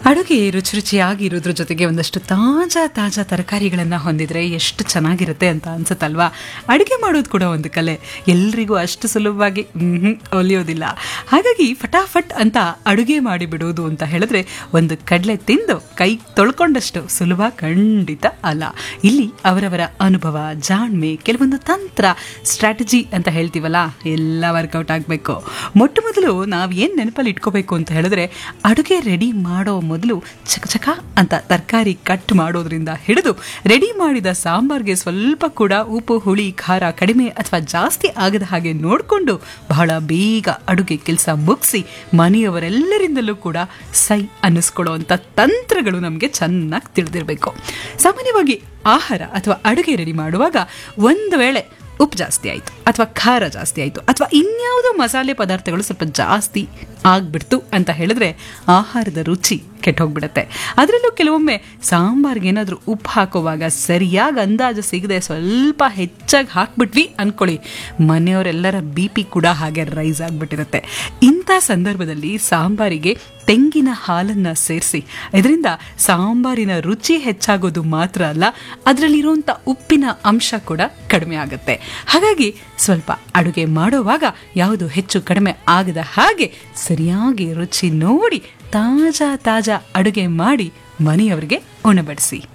ಅಡುಗೆ ರುಚಿ ರುಚಿಯಾಗಿ ಇರೋದ್ರ ಜೊತೆಗೆ ಒಂದಷ್ಟು ತಾಜಾ ತಾಜಾ ತರಕಾರಿಗಳನ್ನು ಹೊಂದಿದ್ರೆ ಎಷ್ಟು ಚೆನ್ನಾಗಿರುತ್ತೆ ಅಂತ ಅನ್ಸುತ್ತಲ್ವಾ ಅಡುಗೆ ಮಾಡೋದು ಕೂಡ ಒಂದು ಕಲೆ ಎಲ್ರಿಗೂ ಅಷ್ಟು ಸುಲಭವಾಗಿ ಮ್ಹೂ, ಒಲಿಯೋದಿಲ್ಲ ಹಾಗಾಗಿ ಫಟಾಫಟ್ ಅಂತ ಅಡುಗೆ ಮಾಡಿ ಬಿಡೋದು ಅಂತ ಹೇಳಿದ್ರೆ ಒಂದು ಕಡಲೆ ತಿಂದು ಕೈ ತೊಳ್ಕೊಂಡಷ್ಟು ಸುಲಭ ಖಂಡಿತ ಅಲ್ಲ ಇಲ್ಲಿ ಅವರವರ ಅನುಭವ ಜಾಣ್ಮೆ ಕೆಲವೊಂದು ತಂತ್ರ ಸ್ಟ್ರಾಟಜಿ ಅಂತ ಹೇಳ್ತೀವಲ್ಲ ಎಲ್ಲ ವರ್ಕೌಟ್ ಆಗಬೇಕು ಮೊಟ್ಟ ಮೊದಲು ನಾವು ಏನು ನೆನಪಲ್ಲಿ ಇಟ್ಕೋಬೇಕು ಅಂತ ಹೇಳಿದ್ರೆ ಅಡುಗೆ ರೆಡಿ ಮಾಡೋ ಮೊದಲು ಚಕ ಚಕ ಅಂತ ತರಕಾರಿ ಕಟ್ ಮಾಡೋದ್ರಿಂದ ಹಿಡಿದು ರೆಡಿ ಮಾಡಿದ ಸಾಂಬಾರ್ಗೆ ಸ್ವಲ್ಪ ಕೂಡ ಉಪ್ಪು ಹುಳಿ ಖಾರ ಕಡಿಮೆ ಅಥವಾ ಜಾಸ್ತಿ ಆಗದ ಹಾಗೆ ನೋಡಿಕೊಂಡು ಬಹಳ ಬೇಗ ಅಡುಗೆ ಕೆಲಸ ಮುಗಿಸಿ ಮನೆಯವರೆಲ್ಲರಿಂದಲೂ ಕೂಡ ಸೈ ಅನ್ನಿಸ್ಕೊಳ್ಳುವಂಥ ತಂತ್ರಗಳು ನಮಗೆ ಚೆನ್ನಾಗಿ ತಿಳಿದಿರಬೇಕು ಸಾಮಾನ್ಯವಾಗಿ ಆಹಾರ ಅಥವಾ ಅಡುಗೆ ರೆಡಿ ಮಾಡುವಾಗ ಒಂದು ವೇಳೆ ಉಪ್ಪು ಜಾಸ್ತಿ ಆಯಿತು ಅಥವಾ ಖಾರ ಜಾಸ್ತಿ ಆಯಿತು ಅಥವಾ ಇನ್ಯಾವುದೋ ಮಸಾಲೆ ಪದಾರ್ಥಗಳು ಸ್ವಲ್ಪ ಜಾಸ್ತಿ ಆಗ್ಬಿಡ್ತು ಅಂತ ಹೇಳಿದ್ರೆ ಆಹಾರದ ರುಚಿ ಕೆಟ್ಟೋಗ್ಬಿಡುತ್ತೆ ಅದರಲ್ಲೂ ಕೆಲವೊಮ್ಮೆ ಸಾಂಬಾರ್ಗೆ ಏನಾದರೂ ಉಪ್ಪು ಹಾಕುವಾಗ ಸರಿಯಾಗಿ ಅಂದಾಜು ಸಿಗದೆ ಸ್ವಲ್ಪ ಹೆಚ್ಚಾಗಿ ಹಾಕ್ಬಿಟ್ವಿ ಅನ್ಕೊಳ್ಳಿ ಮನೆಯವರೆಲ್ಲರ ಬಿ ಪಿ ಕೂಡ ಹಾಗೆ ರೈಸ್ ಆಗಿಬಿಟ್ಟಿರುತ್ತೆ ಇಂಥ ಸಂದರ್ಭದಲ್ಲಿ ಸಾಂಬಾರಿಗೆ ತೆಂಗಿನ ಹಾಲನ್ನು ಸೇರಿಸಿ ಇದರಿಂದ ಸಾಂಬಾರಿನ ರುಚಿ ಹೆಚ್ಚಾಗೋದು ಮಾತ್ರ ಅಲ್ಲ ಅದರಲ್ಲಿರುವಂಥ ಉಪ್ಪಿನ ಅಂಶ ಕೂಡ ಕಡಿಮೆ ಆಗುತ್ತೆ ಹಾಗಾಗಿ ಸ್ವಲ್ಪ ಅಡುಗೆ ಮಾಡುವಾಗ ಯಾವುದು ಹೆಚ್ಚು ಕಡಿಮೆ ಆಗದ ಹಾಗೆ ಸರಿಯಾಗಿ ರುಚಿ ನೋಡಿ ತಾಜಾ ತಾಜಾ ಅಡುಗೆ ಮಾಡಿ ಮನೆಯವರಿಗೆ ಉಣಬಡಿಸಿ